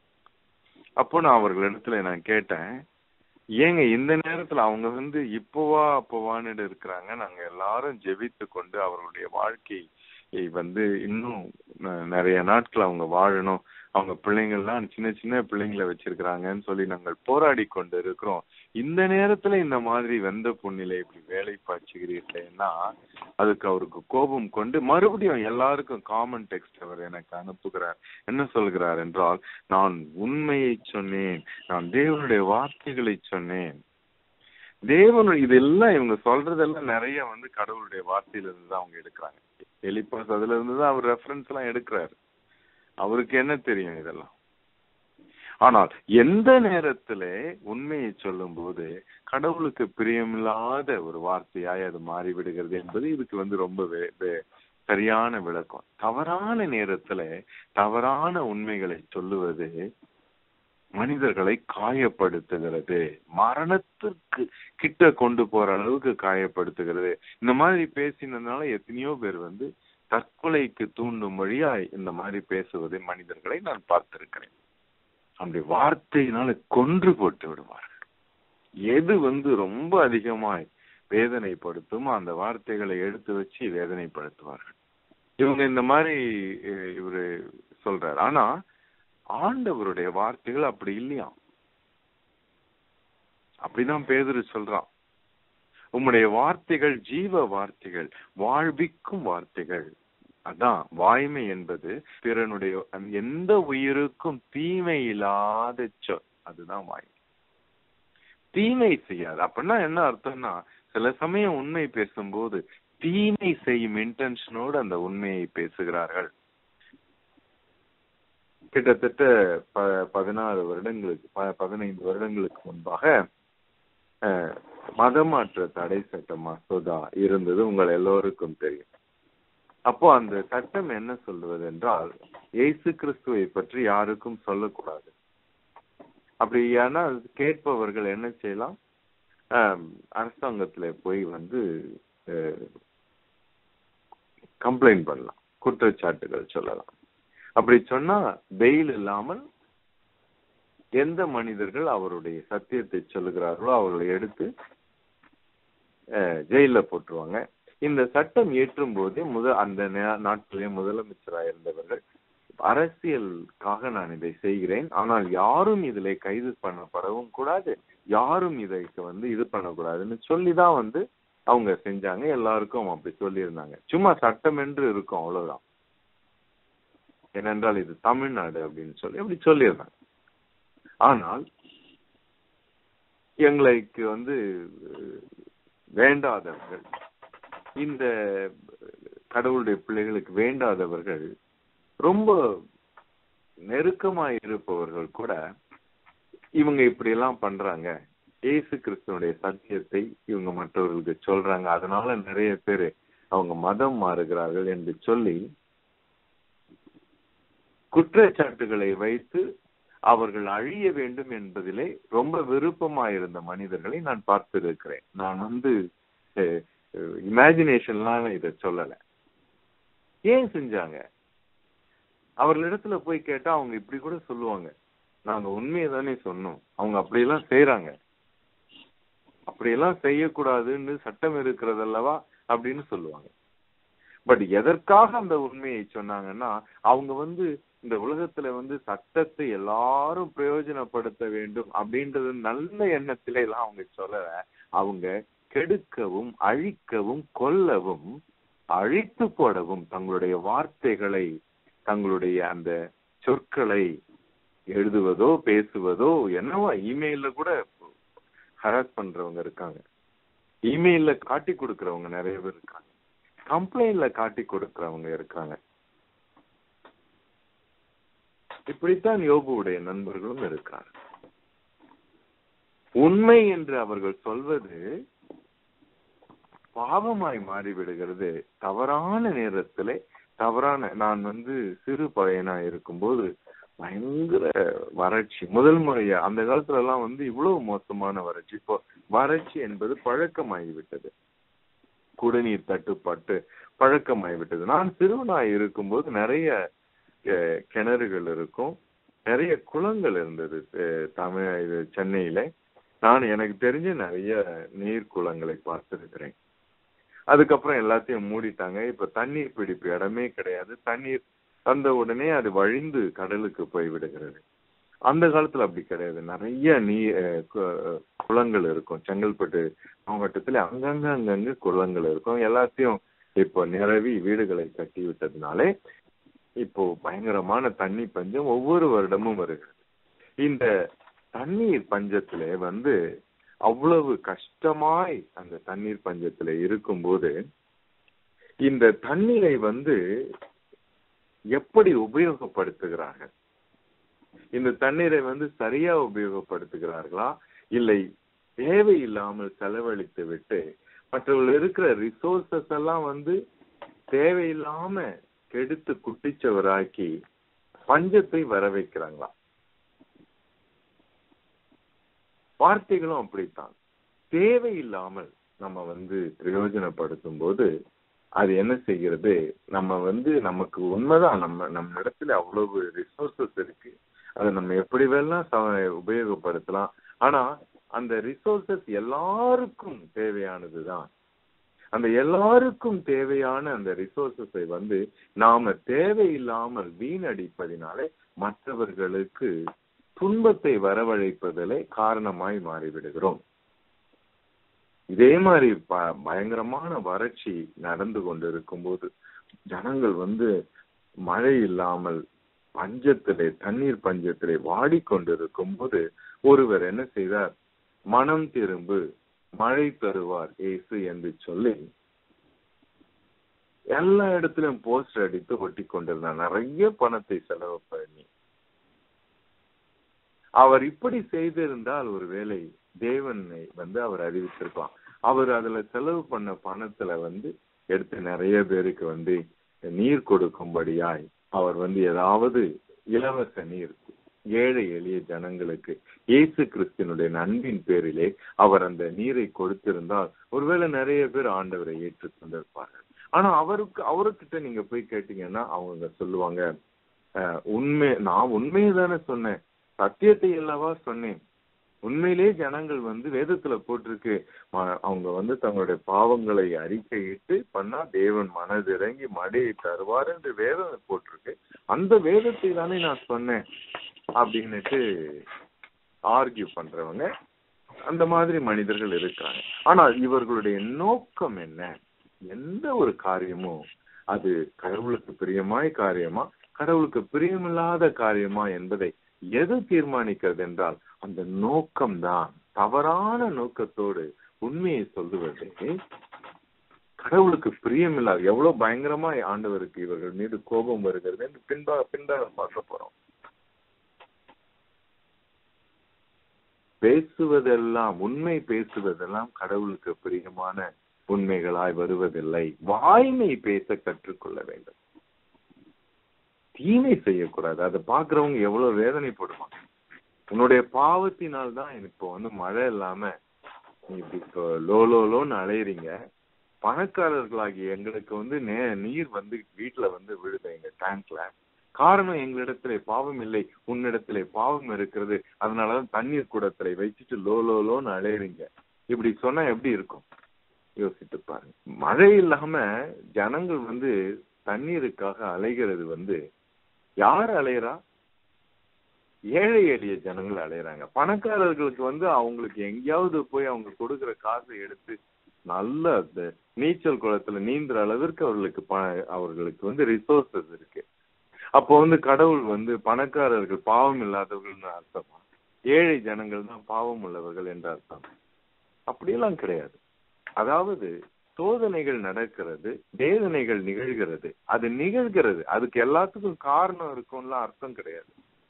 அப்போ நான் அவர்களிடத்துல நான் கேட்டேன் ஏங்க இந்த நேரத்துல அவங்க வந்து இப்போவா அப்போவான்னு இருக்கிறாங்க நாங்க எல்லாரும் ஜெபித்து கொண்டு அவர்களுடைய வாழ்க்கையை வந்து இன்னும் ந- நிறைய நாட்கள் அவங்க வாழணும் அவங்க பிள்ளைங்கள்லாம் சின்ன சின்ன பிள்ளைங்களை வச்சிருக்கிறாங்கன்னு சொல்லி நாங்கள் போராடி கொண்டு இருக்கிறோம் இந்த நேரத்துல இந்த மாதிரி வெந்த புண்ணிலை இப்படி வேலை பாய்ச்சுகிறீர்களேன்னா அதுக்கு அவருக்கு கோபம் கொண்டு மறுபடியும் எல்லாருக்கும் காமன் டெக்ஸ்ட் அவர் எனக்கு அனுப்புகிறார் என்ன சொல்கிறார் என்றால் நான் உண்மையை சொன்னேன் நான் தேவனுடைய வார்த்தைகளை சொன்னேன் தேவன் இதெல்லாம் இவங்க சொல்றதெல்லாம் நிறைய வந்து கடவுளுடைய வார்த்தையில இருந்து தான் அவங்க எடுக்கிறாங்க எலிப்பாஸ் அதுல இருந்து தான் அவர் ரெஃபரன்ஸ் எல்லாம் எடுக்கிறாரு அவருக்கு என்ன தெரியும் இதெல்லாம் ஆனால் எந்த நேரத்துல உண்மையை சொல்லும் போது கடவுளுக்கு பிரியமில்லாத ஒரு வார்த்தையாய் அது மாறிவிடுகிறது என்பது இதுக்கு வந்து ரொம்ப வே- வே- சரியான விளக்கம் தவறான நேரத்துல தவறான உண்மைகளை சொல்லுவது மனிதர்களை காயப்படுத்துகிறது மரணத்திற்கு கிட்ட கொண்டு போற அளவுக்கு காயப்படுத்துகிறது இந்த மாதிரி பேசினதுனால எத்தனையோ பேர் வந்து தற்கொலைக்கு தூண்டும் வழியா இந்த மாதிரி பேசுவதை மனிதர்களை நான் பார்த்திருக்கிறேன் அப்படி வார்த்தையினால கொன்று போட்டு விடுவார்கள் எது வந்து ரொம்ப அதிகமாய் வேதனைப்படுத்துமோ அந்த வார்த்தைகளை எடுத்து வச்சு வேதனைப்படுத்துவார்கள் இவங்க இந்த மாதிரி அஹ், இவரு சொல்றாரு ஆனா ஆண்டவருடைய வார்த்தைகள் அப்படி இல்லையா அப்படிதான் பேதுரு சொல்றான் உம்முடைய வார்த்தைகள் ஜீவ வார்த்தைகள் வாழ்விக்கும் வார்த்தைகள் அதான் வாய்மை என்பது பிறனுடைய அந்த எந்த உயிருக்கும் தீமை இல்லாத சொல் அதுதான் வாய்மை தீமை செய்யாது அப்படின்னா என்ன அர்த்தம்னா சில சமயம் உண்மை பேசும்போது தீமை செய்யும் இன்டென்ஷனோடு அந்த உண்மையை பேசுகிறார்கள் கிட்டத்தட்ட ப- பதினாறு வருடங்களுக்கு ப- பதினைந்து வருடங்களுக்கு முன்பாக அஹ், மதமாற்ற தடை சட்ட மசோதா இருந்தது உங்கள் எல்லோருக்கும் தெரியும் அப்போ அந்த சட்டம் என்ன சொல்லுவது என்றால் இயேசு கிறிஸ்துவை பற்றி யாருக்கும் சொல்லக்கூடாது அப்படி ஏன்னா கேட்பவர்கள் என்ன செய்யலாம் ஆம், அரசாங்கத்துல போய் வந்து கம்ப்ளைண்ட் பண்ணலாம் குற்றச்சாட்டுகள் சொல்லலாம் அப்படி சொன்னா பெயில் இல்லாமல் எந்த மனிதர்கள் அவருடைய சத்தியத்தை சொல்லுகிறார்களோ அவர்களை எடுத்து அஹ், ஜெயில்ல போட்டுருவாங்க இந்த சட்டம் இயற்றும் போதே முத அந்த நே- நாட்களிலே முதலமைச்சராக இருந்தவர்கள் அரசியலுக்காக நான் இதை செய்கிறேன் ஆனால் யாரும் இதிலே கைது பண்ணப்படவும் கூடாது யாரும் இதைக்கு வந்து இது பண்ணக்கூடாதுன்னு சொல்லிதான் வந்து அவங்க செஞ்சாங்க எல்லாருக்கும் அப்படி சொல்லியிருந்தாங்க சும்மா சட்டம் என்று இருக்கும் அவ்வளவுதான் ஏனென்றால் இது தமிழ்நாடு அப்படின்னு சொல்லி அப்படி சொல்லியிருந்தாங்க ஆனால் எங்களுக்கு வந்து அஹ், வேண்டாதவர்கள் இந்த கடவுளுடைய பிள்ளைகளுக்கு வேண்டாதவர்கள் ரொம்ப நெருக்கமாய் இருப்பவர்கள் கூட இவங்க இப்படி எல்லாம் பண்றாங்க இயேசு கிறிஸ்துவனுடைய சத்தியத்தை இவங்க மற்றவர்களுக்கு சொல்றாங்க அதனால நிறைய பேர் அவங்க மதம் மாறுகிறார்கள் என்று சொல்லி குற்றச்சாட்டுகளை வைத்து அவர்கள் அழிய வேண்டும் என்பதிலே ரொம்ப விருப்பமாயிருந்த மனிதர்களை நான் பார்த்திருக்கிறேன் நான் வந்து இமேஜினேஷன்லாம் இதை சொல்லல ஏன் செஞ்சாங்க அவர்களிடத்துல போய் கேட்டா அவங்க இப்படி கூட சொல்லுவாங்க நாங்க உண்மையை தானே சொன்னோம் அவங்க அப்படியெல்லாம் செய்யறாங்க அப்படியெல்லாம் செய்யக்கூடாதுன்னு சட்டம் இருக்கிறதல்லவா அப்படின்னு சொல்லுவாங்க பட் எதற்காக அந்த உண்மையை சொன்னாங்கன்னா அவங்க வந்து இந்த உலகத்துல வந்து சட்டத்தை எல்லாரும் பிரயோஜனப்படுத்த வேண்டும் அப்படின்றது நல்ல எண்ணத்தில எல்லாம் அவங்க சொல்லல அவங்க கெடுக்கவும் அழிக்கவும் கொல்லவும் அழித்து போடவும் தங்களுடைய வார்த்தைகளை தங்களுடைய அந்த சொற்களை எழுதுவதோ பேசுவதோ என்னவோ இமெயில்ல கூட ஹராஸ் பண்றவங்க இருக்காங்க இமெயில்ல காட்டி கொடுக்கறவங்க நிறைய பேர் இருக்காங்க கம்ப்ளைண்ட்ல காட்டி கொடுக்கறவங்க இருக்காங்க இப்படித்தான் யோபுவுடைய நண்பர்களும் இருக்கிறார் உண்மை என்று அவர்கள் சொல்வது பாவமாய் மாறிவிடுகிறது தவறான நேரத்திலே தவறான நான் வந்து சிறு பையனா இருக்கும்போது பயங்கர வறட்சி முதல் முறையா அந்த காலத்துல எல்லாம் வந்து இவ்வளவு மோசமான வறட்சி இப்போ வறட்சி என்பது பழக்கமாகிவிட்டது குடிநீர் தட்டுப்பாட்டு பழக்கமாகிவிட்டது நான் சிறுவனாய் இருக்கும்போது நிறைய அஹ், கிணறுகள் இருக்கும் நிறைய குளங்கள் இருந்தது அஹ், தமிழ் இது சென்னையில நான் எனக்கு தெரிஞ்ச நிறைய நீர் குளங்களை பார்த்திருக்கிறேன் அதுக்கப்புறம் எல்லாத்தையும் மூடிட்டாங்க இப்ப தண்ணீர் பிடிப்பு இடமே கிடையாது தண்ணீர் வந்த உடனே அது வழிந்து கடலுக்கு போய் விடுகிறது அந்த காலத்துல அப்படி கிடையாது நிறைய நீர் அஹ், கு- குளங்கள் இருக்கும் செங்கல்பட்டு மாவட்டத்துல அங்கங்க அங்கங்க குளங்கள் இருக்கும் எல்லாத்தையும் இப்போ நிரவி வீடுகளை கட்டி விட்டதுனாலே இப்போ பயங்கரமான தண்ணி பஞ்சம் ஒவ்வொரு வருடமும் வருகிறது இந்த தண்ணீர் பஞ்சத்திலே வந்து அவ்வளவு கஷ்டமாய் அந்த தண்ணீர் பஞ்சத்திலே இருக்கும்போது இந்த தண்ணீரை வந்து எப்படி உபயோகப்படுத்துகிறார்கள் இந்த தண்ணீரை வந்து சரியா உபயோகப்படுத்துகிறார்களா இல்லை தேவையில்லாமல் செலவழித்து விட்டு மற்றவர்கள் இருக்கிற ரிசோர்சஸ் எல்லாம் வந்து தேவையில்லாம கெடுத்து குட்டிச்சவராக்கி பஞ்சத்தை வர வைக்கிறாங்களா வார்த்தைகளும் அப்படித்தான் தேவையில்லாமல் நம்ம வந்து பிரயோஜனப்படுத்தும் போது அது என்ன செய்கிறது நம்ம வந்து நமக்கு உண்மைதான் நம்ம நம்ம இடத்துல அவ்வளவு ரிசோர்சஸ் இருக்கு அதை நம்ம எப்படி வேணா ச- உபயோகப்படுத்தலாம் ஆனா அந்த ரிசோர்சஸ் எல்லாருக்கும் தேவையானதுதான் அந்த எல்லாருக்கும் தேவையான அந்த ரிசோர்சஸை வந்து நாம தேவையில்லாமல் வீணடிப்பதினாலே மற்றவர்களுக்கு துன்பத்தை வரவழைப்பதிலே காரணமாய் மாறிவிடுகிறோம் இதே மாதிரி ப- பயங்கரமான வறட்சி நடந்து கொண்டிருக்கும் போது ஜனங்கள் வந்து மழை இல்லாமல் பஞ்சத்திலே தண்ணீர் பஞ்சத்திலே வாடிக்கொண்டிருக்கும் போது ஒருவர் என்ன செய்தார் மனம் திரும்பு மழை தருவார் இயேசு என்று சொல்லி எல்லா இடத்திலும் போஸ்டர் அடித்து ஒட்டி கொண்டிருந்தார் நிறைய பணத்தை செலவு பண்ணி அவர் இப்படி செய்திருந்தால் ஒருவேளை தேவனை வந்து அவர் அறிவித்திருக்கலாம் அவர் அதுல செலவு பண்ண பணத்துல வந்து எடுத்து நிறைய பேருக்கு வந்து நீர் கொடுக்கும்படியாய் அவர் வந்து ஏதாவது இலவச நீர் ஏழை எளிய ஜனங்களுக்கு இயேசு கிறிஸ்தினுடைய அன்பின் பேரிலே அவர் அந்த நீரை கொடுத்திருந்தால் ஒருவேளை நிறைய பேர் ஆண்டவரை ஏற்றுக்கொண்டிருப்பார்கள் ஆனா அவருக்கு அவர்கிட்ட நீங்க போய் கேட்டீங்கன்னா அவங்க சொல்லுவாங்க அஹ், உண்மை நான் உண்மையை தானே சொன்னேன் சத்தியத்தை அல்லவா சொன்னேன் உண்மையிலே ஜனங்கள் வந்து வேதத்துல போட்டிருக்கு ம- அவங்க வந்து தங்களுடைய பாவங்களை அறிக்கையிட்டு பண்ணா தேவன் மனதிறங்கி மடியை தருவார் என்று வேதம் போட்டிருக்கு அந்த வேதத்தை தானே நான் சொன்னேன் அப்படின்னுட்டு ஆர்கியூ பண்றவங்க அந்த மாதிரி மனிதர்கள் இருக்காங்க ஆனால் இவர்களுடைய நோக்கம் என்ன எந்த ஒரு காரியமும் அது கடவுளுக்கு பிரியமாய் காரியமா கடவுளுக்கு பிரியமில்லாத காரியமா என்பதை எது தீர்மானிக்கிறது என்றால் அந்த நோக்கம்தான் தவறான நோக்கத்தோடு உண்மையை சொல்லுவது கடவுளுக்கு பிரியமில்லாத எவ்வளவு பயங்கரமா ஆண்டவருக்கு இவர்கள் மீது கோபம் வருகிறது என்று பின்பாக பின்பாக பார்க்க போறோம் பேசுவதெல்லாம் உண்மை பேசுவதெல்லாம் கடவுளுக்கு பிரியமான உண்மைகளாய் வருவதில்லை வாய்மை பேச கற்றுக்கொள்ள வேண்டும் தீமை செய்யக்கூடாது அதை பாக்குறவங்க எவ்வளவு வேதனைப்படுவாங்க உன்னுடைய பாவத்தினால் தான் இப்போ வந்து மழை இல்லாம நீ இப்படி இப்போ லோ லோ லோன்னு அலையுறீங்க பணக்காரர்களாகிய எங்களுக்கு வந்து நே நீர் வந்து வீட்டுல வந்து விழுது எங்க டேங்க்ல காரணம் எங்களிடத்திலே பாவம் இல்லை உன்னிடத்திலே பாவம் இருக்கிறது அதனாலதான் தண்ணீர் கூடத்திலே வச்சுட்டு லோ லோ லோன்னு அலையுறீங்க இப்படி சொன்னா எப்படி இருக்கும் யோசித்து பாருங்க மழை இல்லாம ஜனங்கள் வந்து தண்ணீருக்காக அலைகிறது வந்து யார் அலையறா ஏழை எளிய ஜனங்கள் அலையறாங்க பணக்காரர்களுக்கு வந்து அவங்களுக்கு எங்கேயாவது போய் அவங்க கொடுக்கிற காசை எடுத்து நல்ல அந்த நீச்சல் குளத்துல நீந்துற அளவிற்கு அவர்களுக்கு ப- அவர்களுக்கு வந்து ரிசோர்சஸ் இருக்கு அப்போ வந்து கடவுள் வந்து பணக்காரர்கள் பாவம் இல்லாதவர்கள்னு அர்த்தமா ஏழை ஜனங்கள் தான் பாவம் உள்ளவர்கள் என்ற அர்த்தம் அப்படியெல்லாம் கிடையாது அதாவது சோதனைகள் நடக்கிறது வேதனைகள் நிகழ்கிறது அது நிகழ்கிறது அதுக்கு எல்லாத்துக்கும் காரணம் இருக்கும்லாம் அர்த்தம் கிடையாது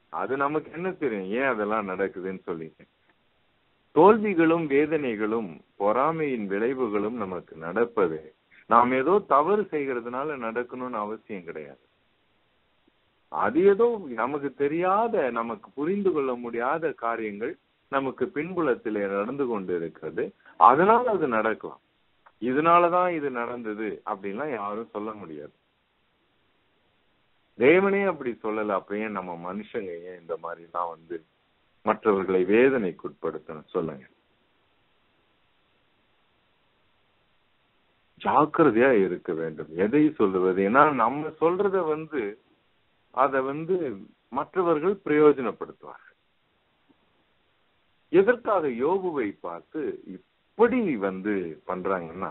அது நமக்கு என்ன தெரியும் ஏன் அதெல்லாம் நடக்குதுன்னு சொல்லிட்டு தோல்விகளும் வேதனைகளும் பொறாமையின் விளைவுகளும் நமக்கு நடப்பது நாம் ஏதோ தவறு செய்கிறதுனால நடக்கணும்னு அவசியம் கிடையாது அது ஏதோ நமக்கு தெரியாத நமக்கு புரிந்து கொள்ள முடியாத காரியங்கள் நமக்கு பின்புலத்திலே நடந்து கொண்டு இருக்கிறது அதனால அது நடக்கலாம் இதனாலதான் இது நடந்தது அப்படின்லாம் யாரும் சொல்ல முடியாது தேவனே அப்படி சொல்லல அப்ப ஏன் நம்ம மனுஷங்க ஏன் இந்த மாதிரி எல்லாம் வந்து மற்றவர்களை வேதனைக்குட்படுத்தணும் சொல்லுங்க ஜாக்கிரதையா இருக்க வேண்டும் எதை சொல்லுவது ஏன்னா நம்ம சொல்றத வந்து அத வந்து மற்றவர்கள் பிரயோஜனப்படுத்துவார்கள் எதற்காக யோபுவை பார்த்து இப்படி வந்து பண்றாங்கன்னா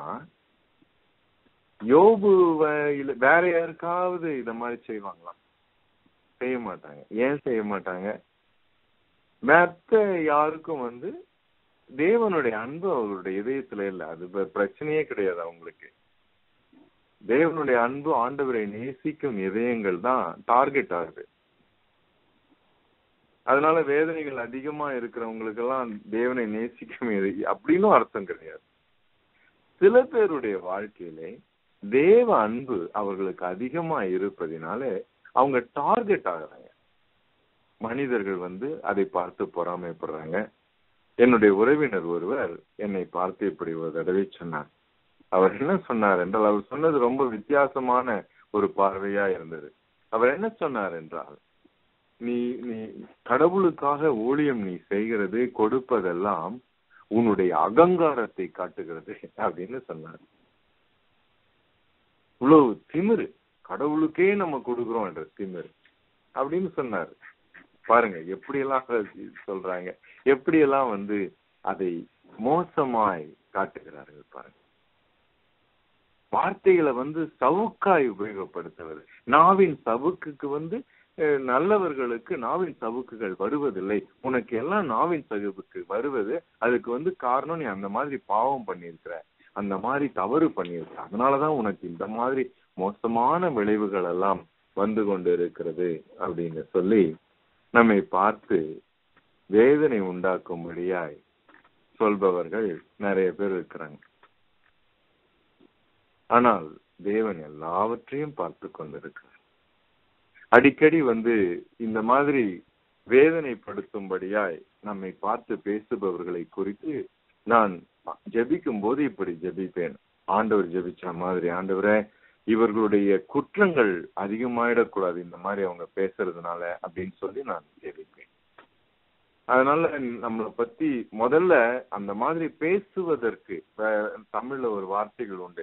யோபு வேற யாருக்காவது இத மாதிரி செய்வாங்களா செய்ய மாட்டாங்க ஏன் செய்ய மாட்டாங்க மத்த யாருக்கும் வந்து தேவனுடைய அன்பு அவர்களுடைய இதயத்துல இல்ல அது பிரச்சனையே கிடையாது அவங்களுக்கு தேவனுடைய அன்பு ஆண்டவரை நேசிக்கும் இதயங்கள் தான் டார்கெட் ஆகுது அதனால வேதனைகள் அதிகமா இருக்கிறவங்களுக்கு எல்லாம் தேவனை நேசிக்கும் அப்படின்னு அர்த்தம் கிடையாது சில பேருடைய வாழ்க்கையிலே தேவ அன்பு அவர்களுக்கு அதிகமா இருப்பதினால அவங்க டார்கெட் ஆகுறாங்க மனிதர்கள் வந்து அதை பார்த்து பொறாமைப்படுறாங்க என்னுடைய உறவினர் ஒருவர் என்னை பார்த்து இப்படி ஒரு தடவை சொன்னார் அவர் என்ன சொன்னார் என்றால் அவர் சொன்னது ரொம்ப வித்தியாசமான ஒரு பார்வையா இருந்தது அவர் என்ன சொன்னார் என்றால் நீ நீ கடவுளுக்காக ஊழியம் நீ செய்கிறது கொடுப்பதெல்லாம் உன்னுடைய அகங்காரத்தை காட்டுகிறது அப்படின்னு சொன்னார் இவ்வளவு திமிரு கடவுளுக்கே நம்ம கொடுக்கிறோம் என்ற திமிரு அப்படின்னு சொன்னார் பாருங்க எப்படி எல்லாம் சொல்றாங்க எப்படி எல்லாம் வந்து அதை மோசமாய் காட்டுகிறார்கள் பாருங்க வார்த்தைகளை வந்து சவுக்காய் உபயோகப்படுத்துவது நாவின் சவுக்குக்கு வந்து நல்லவர்களுக்கு நாவின் சவுக்குகள் வருவதில்லை உனக்கு எல்லாம் நாவின் சவுக்கு வருவது அதுக்கு வந்து காரணம் நீ அந்த மாதிரி பாவம் பண்ணியிருக்கிற அந்த மாதிரி தவறு பண்ணியிருக்க அதனாலதான் உனக்கு இந்த மாதிரி மோசமான விளைவுகள் எல்லாம் வந்து கொண்டு இருக்கிறது அப்படின்னு சொல்லி நம்மை பார்த்து வேதனை உண்டாக்கும்படியாய் சொல்பவர்கள் நிறைய பேர் இருக்கிறாங்க ஆனால் தேவன் எல்லாவற்றையும் பார்த்து கொண்டிருக்கிறார் அடிக்கடி வந்து இந்த மாதிரி வேதனைப்படுத்தும்படியாய் நம்மை பார்த்து பேசுபவர்களை குறித்து நான் ஜபிக்கும் போது இப்படி ஜபிப்பேன் ஆண்டவர் ஜபிச்ச மாதிரி ஆண்டவரை இவர்களுடைய குற்றங்கள் அதிகமாயிடக்கூடாது இந்த மாதிரி அவங்க பேசுறதுனால அப்படின்னு சொல்லி நான் ஜெபிப்பேன் அதனால நம்மளை பத்தி முதல்ல அந்த மாதிரி பேசுவதற்கு தமிழ்ல ஒரு வார்த்தைகள் உண்டு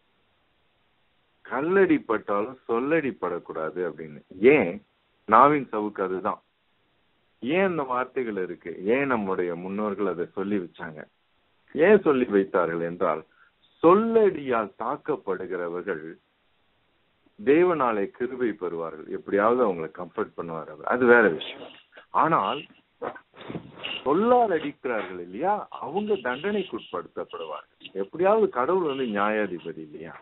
கல்லடிப்பட்டாலும் சொல்லடிப்படக்கூடாது அப்படின்னு ஏன் நாவின் சவுக்கு அதுதான் ஏன் அந்த வார்த்தைகள் இருக்கு ஏன் நம்முடைய முன்னோர்கள் அதை சொல்லி வச்சாங்க ஏன் சொல்லி வைத்தார்கள் என்றால் சொல்லடியால் தாக்கப்படுகிறவர்கள் தேவனாலே கிருபை பெறுவார்கள் எப்படியாவது அவங்களை கம்ஃபர்ட் பண்ணுவார் அவர் அது வேற விஷயம் ஆனால் சொல்லால் அடிக்கிறார்கள் இல்லையா அவங்க தண்டனைக்கு உட்படுத்தப்படுவார்கள் எப்படியாவது கடவுள் வந்து நியாயாதிபதி இல்லையா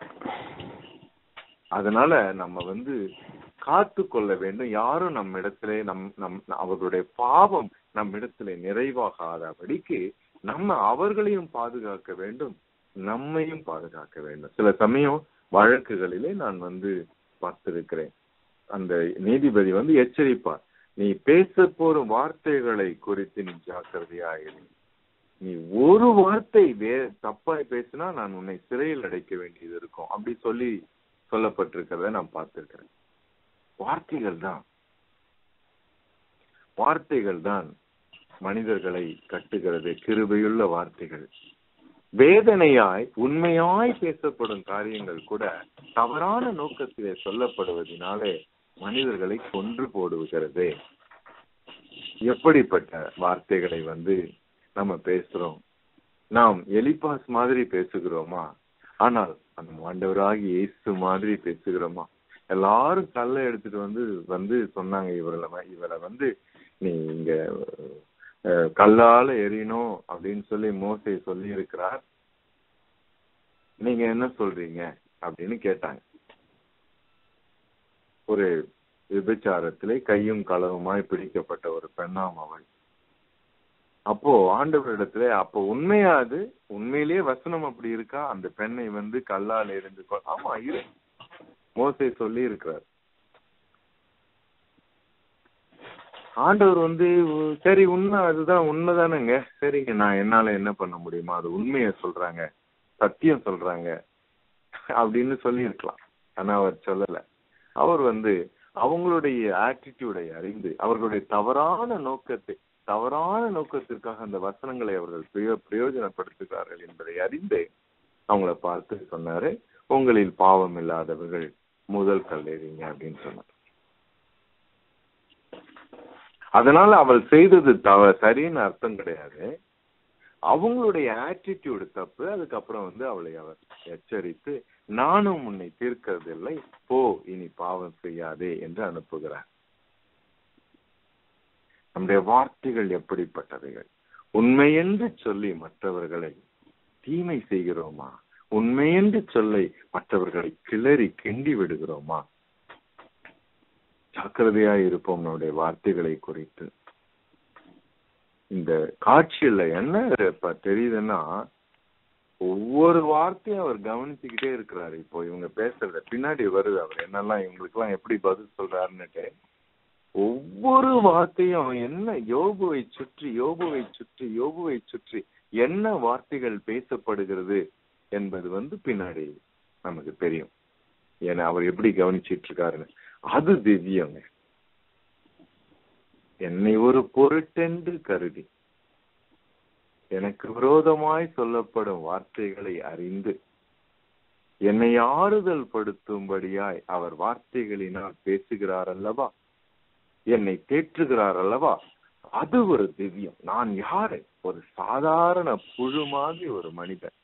அதனால நம்ம வந்து காத்து கொள்ள வேண்டும் யாரும் நம்ம இடத்துல நம் நம் அவர்களுடைய பாவம் நம் இடத்துல நிறைவாகாதபடிக்கு நம்ம அவர்களையும் பாதுகாக்க வேண்டும் நம்மையும் பாதுகாக்க வேண்டும் சில சமயம் வழக்குகளிலே நான் வந்து பார்த்திருக்கிறேன் அந்த நீதிபதி வந்து எச்சரிப்பார் நீ பேச போற வார்த்தைகளை குறித்து நீ ஜாக்கிரதையாயிரு நீ ஒரு வார்த்தை வே தப்பாய் பேசினா நான் உன்னை சிறையில் அடைக்க வேண்டியது இருக்கும் அப்படி சொல்லி சொல்லப்பட்டிருக்கிறத நான் பார்த்திருக்கிறேன் வார்த்தைகள் தான் வார்த்தைகள் தான் மனிதர்களை கட்டுகிறது கிருபையுள்ள வார்த்தைகள் வேதனையாய் உண்மையாய் பேசப்படும் காரியங்கள் கூட தவறான நோக்கத்திலே சொல்லப்படுவதனாலே மனிதர்களை கொன்று போடுகிறது எப்படிப்பட்ட வார்த்தைகளை வந்து நம்ம பேசுறோம் நாம் எலிபாஸ் மாதிரி பேசுகிறோமா ஆனால் அந்த ஆண்டவராகி இயேசு மாதிரி பேசுகிறோமா எல்லாரும் கல்லை எடுத்துட்டு வந்து வந்து சொன்னாங்க இவரை இவரை வந்து நீ இங்க கல்லால எரியணும் அப்படின்னு சொல்லி மோசை சொல்லி இருக்கிறார் நீங்க என்ன சொல்றீங்க அப்படின்னு கேட்டாங்க ஒரு விபச்சாரத்திலே கையும் களவுமாய் பிடிக்கப்பட்ட ஒரு பெண்ணாம் அவள் அப்போ ஆண்டவரிடத்துல அப்போ உண்மையா அது உண்மையிலேயே வசனம் அப்படி இருக்கா அந்த பெண்ணை வந்து கல்லால் எரிந்து கொ- ஆமா இரு மோசே சொல்லி இருக்கிறார் ஆண்டவர் வந்து உ- சரி உண்மை அதுதான் உண்மைதானேங்க சரிங்க நான் என்னால என்ன பண்ண முடியுமா அது உண்மையை சொல்றாங்க சத்தியம் சொல்றாங்க அப்படின்னு சொல்லி இருக்கலாம் ஆனா அவர் சொல்லல அவர் வந்து அவங்களுடைய ஆட்டிடியூடை அறிந்து அவர்களுடைய தவறான நோக்கத்தை தவறான நோக்கத்திற்காக அந்த வசனங்களை அவர்கள் பிரயோ- பிரயோஜனப்படுத்துகிறார்கள் என்பதை அறிந்து அவங்கள பார்த்து சொன்னாரு உங்களில் பாவம் இல்லாதவர்கள் முதல் கல்லெறிங்க அப்படின்னு சொன்னார் அதனால அவள் செய்தது தவ சரின்னு அர்த்தம் கிடையாது அவங்களுடைய ஆட்டிடியூடு தப்பு அதுக்கப்புறம் வந்து அவளை அவர் எச்சரித்து நானும் உன்னை தீர்க்கறதில்லை போ இனி பாவம் செய்யாதே என்று அனுப்புகிறார் நம்முடைய வார்த்தைகள் எப்படிப்பட்டவைகள் உண்மையென்று சொல்லி மற்றவர்களை தீமை செய்கிறோமா உண்மையென்று சொல்லி மற்றவர்களை கிளறி கிண்டி விடுகிறோமா ஜாக்கிரதையா இருப்போம் நம்முடைய வார்த்தைகளை குறித்து இந்த காட்சியில என்ன இப்ப தெரியுதுன்னா ஒவ்வொரு வார்த்தையும் அவர் கவனிச்சுக்கிட்டே இருக்கிறாரு இப்போ இவங்க பேசுறத பின்னாடி வருது அவர் என்னெல்லாம் இவங்களுக்கு எல்லாம் எப்படி பதில் சொல்றாருன்னுட்டு ஒவ்வொரு வார்த்தையும் என்ன யோபுவை சுற்றி யோபுவை சுற்றி யோபுவை சுற்றி என்ன வார்த்தைகள் பேசப்படுகிறது என்பது வந்து பின்னாடி நமக்கு தெரியும் ஏன்னா அவர் எப்படி கவனிச்சிட்டு இருக்காருன்னு அது திவ்யங்க என்னை ஒரு பொருட்டென்று கருதி எனக்கு விரோதமாய் சொல்லப்படும் வார்த்தைகளை அறிந்து என்னை ஆறுதல் படுத்தும்படியாய் அவர் வார்த்தைகளினால் பேசுகிறார் அல்லவா என்னை தேற்றுகிறார் அல்லவா அது ஒரு திவ்யம் நான் யாரு ஒரு சாதாரண புழு மாதிரி ஒரு மனிதன்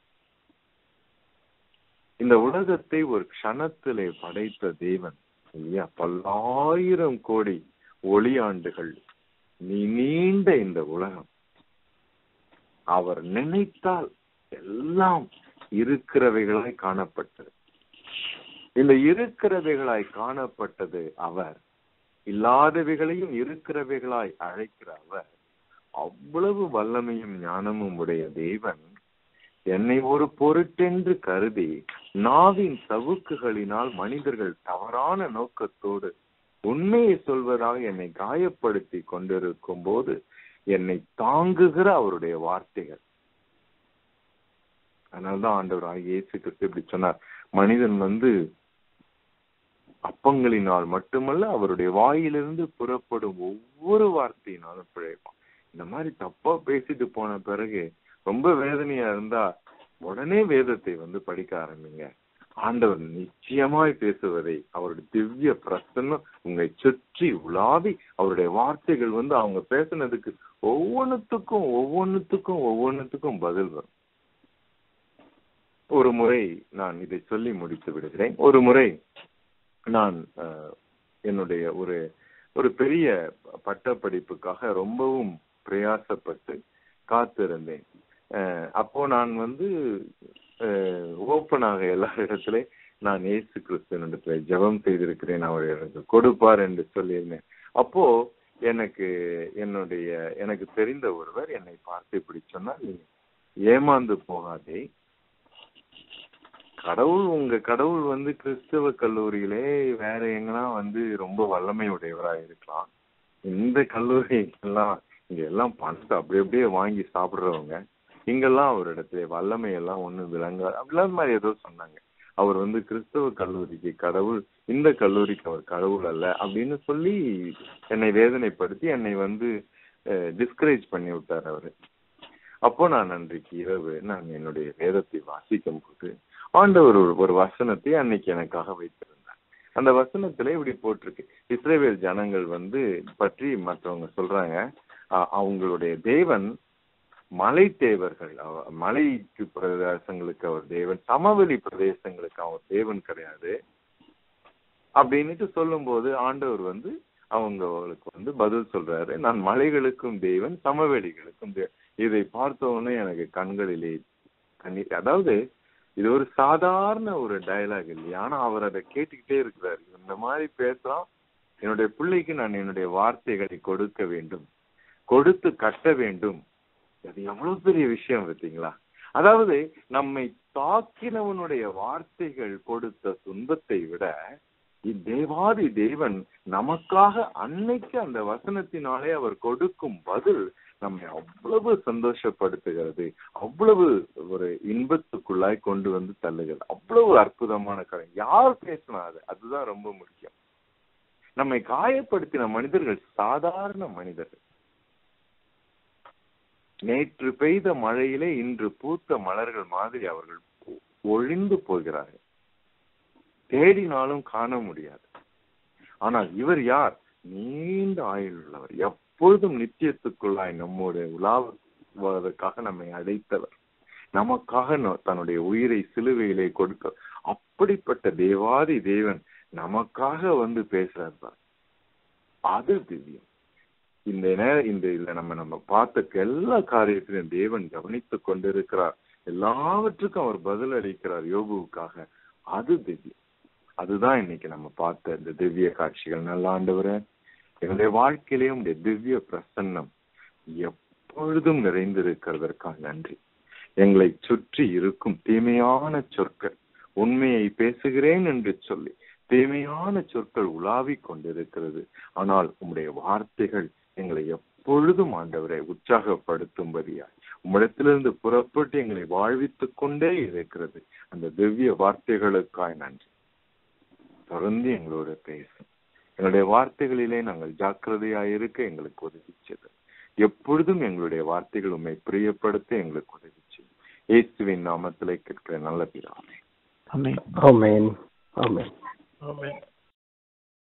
இந்த உலகத்தை ஒரு க்ஷணத்திலே படைத்த தேவன் இல்லையா பல்லாயிரம் கோடி ஒளியாண்டுகள் நீ நீண்ட இந்த உலகம் அவர் நினைத்தால் எல்லாம் இருக்கிறவைகளாய் காணப்பட்டது இந்த இருக்கிறவைகளாய் காணப்பட்டது அவர் இல்லாதவைகளையும் இருக்கிறவைகளாய் அழைக்கிற அவர் அவ்வளவு வல்லமையும் ஞானமும் உடைய தேவன் என்னை ஒரு பொருட்டென்று கருதி நாவின் சவுக்குகளினால் மனிதர்கள் தவறான நோக்கத்தோடு உண்மையை சொல்வதாக என்னை காயப்படுத்தி கொண்டிருக்கும் போது என்னை தாங்குகிற அவருடைய வார்த்தைகள் அதனால்தான் ஆண்டவர் ஆகிய இயேசு கிறிஸ்து இப்படி சொன்னார் மனிதன் வந்து அப்பங்களினால் மட்டுமல்ல அவருடைய வாயிலிருந்து புறப்படும் ஒவ்வொரு வார்த்தையினாலும் பிழைப்பான் இந்த மாதிரி தப்பா பேசிட்டு போன பிறகு ரொம்ப வேதனையா இருந்தா உடனே வேதத்தை வந்து படிக்க ஆரம்பிங்க ஆண்டவர் நிச்சயமாய் பேசுவதை அவருடைய திவ்ய பிரசன்னம் உங்களை சுற்றி உலாவி அவருடைய வார்த்தைகள் வந்து அவங்க பேசுனதுக்கு ஒவ்வொன்றுத்துக்கும் ஒவ்வொன்றுத்துக்கும் ஒவ்வொன்றுத்துக்கும் பதில் வரும் ஒரு முறை நான் இதை சொல்லி முடித்து விடுகிறேன் ஒரு முறை நான் அஹ், என்னுடைய ஒரு ஒரு பெரிய பட்டப்படிப்புக்காக ரொம்பவும் பிரயாசப்பட்டு காத்திருந்தேன் அஹ், அப்போ நான் வந்து ஓப்பனாக எல்லா இடத்துல நான் இயேசு கிறிஸ்துவனிடத்துல ஜெபம் செய்திருக்கிறேன் அவர் எனக்கு கொடுப்பார் என்று சொல்லியிருந்தேன் அப்போ எனக்கு என்னுடைய எனக்கு தெரிந்த ஒருவர் என்னை பார்த்து இப்படி சொன்னார் நீ ஏமாந்து போகாதே கடவுள் உங்க கடவுள் வந்து கிறிஸ்தவ கல்லூரியிலே வேற எங்கன்னா வந்து ரொம்ப வல்லமை உடையவரா இருக்கலாம் இந்த கல்லூரி எல்லாம் இங்க எல்லாம் பணத்தை அப்படி அப்படியே வாங்கி சாப்பிடுறவங்க இங்கெல்லாம் ஒரு இடத்துல வல்லமை எல்லாம் ஒண்ணு விளங்க அப்படிலாம் மாதிரி ஏதோ சொன்னாங்க அவர் வந்து கிறிஸ்தவ கல்லூரிக்கு கடவுள் இந்த கல்லூரிக்கு அவர் கடவுள் அல்ல அப்படின்னு சொல்லி என்னை வேதனைப்படுத்தி என்னை வந்து டிஸ்கரேஜ் பண்ணி விட்டார் அவரு அப்போ நான் அன்றைக்கு இரவு நான் என்னுடைய வேதத்தை வாசிக்கும் போது ஆண்டவர் ஒரு ஒரு வசனத்தை அன்னைக்கு எனக்காக வைத்திருந்தார் அந்த வசனத்துல இப்படி போட்டிருக்கு இஸ்ரேவேல் ஜனங்கள் வந்து பற்றி மற்றவங்க சொல்றாங்க அ- அவங்களுடைய தேவன் மலை தேவர்கள் அவ- மலைக்கு பிரதேசங்களுக்கு அவர் தேவன் சமவெளி பிரதேசங்களுக்கு அவர் தேவன் கிடையாது அப்படின்னுட்டு சொல்லும்போது ஆண்டவர் வந்து அவங்களுக்கு வந்து பதில் சொல்றாரு நான் மலைகளுக்கும் தேவன் சமவெளிகளுக்கும் தேவன் இதை பார்த்த உடனே எனக்கு கண்களிலே கண்ணீர் அதாவது இது ஒரு சாதாரண ஒரு டயலாக் இல்லையா ஆனா அவர் அதை கேட்டுக்கிட்டே இருக்கிறாரு இந்த மாதிரி பேசுறான் என்னுடைய பிள்ளைக்கு நான் என்னுடைய வார்த்தைகளை கொடுக்க வேண்டும் கொடுத்து கட்ட வேண்டும் அது எவ்வளவு பெரிய விஷயம் பார்த்தீங்களா அதாவது நம்மை தாக்கினவனுடைய வார்த்தைகள் கொடுத்த துன்பத்தை விட தேவாதி தேவன் நமக்காக அன்னைக்கு அந்த வசனத்தினாலே அவர் கொடுக்கும் பதில் நம்மை அவ்வளவு சந்தோஷப்படுத்துகிறது அவ்வளவு ஒரு இன்பத்துக்குள்ளாய் கொண்டு வந்து தள்ளுகிறது அவ்வளவு அற்புதமான கதை யார் பேசினா அது அதுதான் ரொம்ப முக்கியம் நம்மை காயப்படுத்தின மனிதர்கள் சாதாரண மனிதர்கள் நேற்று பெய்த மழையிலே இன்று பூத்த மலர்கள் மாதிரி அவர்கள் ஒழிந்து போகிறார்கள் தேடினாலும் காண முடியாது ஆனால் இவர் யார் நீண்ட ஆயுள் உள்ளவர் எப்பொழுதும் நித்தியத்துக்குள்ளாய் நம்முடைய உலாவுவதற்காக நம்மை அழைத்தவர் நமக்காக தன்னுடைய உயிரை சிலுவையிலே கொடுக்க அப்படிப்பட்ட தேவாதி தேவன் நமக்காக வந்து பேசுறார் அது திவ்யம் இந்த நேர இந்த இதுல நம்ம நம்ம பார்த்த எல்லா காரியத்திலும் தேவன் கவனித்துக் கொண்டிருக்கிறார் எல்லாவற்றுக்கும் அவர் பதில் அளிக்கிறார் யோகுவுக்காக அது திவ்யம் அதுதான் இன்னைக்கு நம்ம பார்த்த இந்த திவ்ய காட்சிகள் நல்ல ஆண்டவர என்னுடைய வாழ்க்கையிலேயும் உடைய திவ்ய பிரசன்னம் எப்பொழுதும் நிறைந்திருக்கிறதற்காக நன்றி எங்களை சுற்றி இருக்கும் தீமையான சொற்கள் உண்மையை பேசுகிறேன் என்று சொல்லி தீமையான சொற்கள் உலாவிக் கொண்டிருக்கிறது ஆனால் உம்முடைய வார்த்தைகள் எங்களை எப்பொழுதும் ஆண்டவரை உற்சாகப்படுத்தும்படியாய் உம்மிடத்திலிருந்து புறப்பட்டு எங்களை வாழ்வித்துக் கொண்டே இருக்கிறது அந்த திவ்ய வார்த்தைகளுக்காய் நன்றி தொடர்ந்து எங்களோட பேசும் எங்களுடைய வார்த்தைகளிலே நாங்கள் ஜாக்கிரதையாய் இருக்க எங்களுக்கு உதவி செய்து எப்பொழுதும் எங்களுடைய வார்த்தைகள் உண்மை பிரியப்படுத்த எங்களுக்கு உதவி செய்யும் இயேசுவின் நாமத்திலே கேட்கிற நல்ல பிதாவே ஆமென் ஆமென் ஆமென்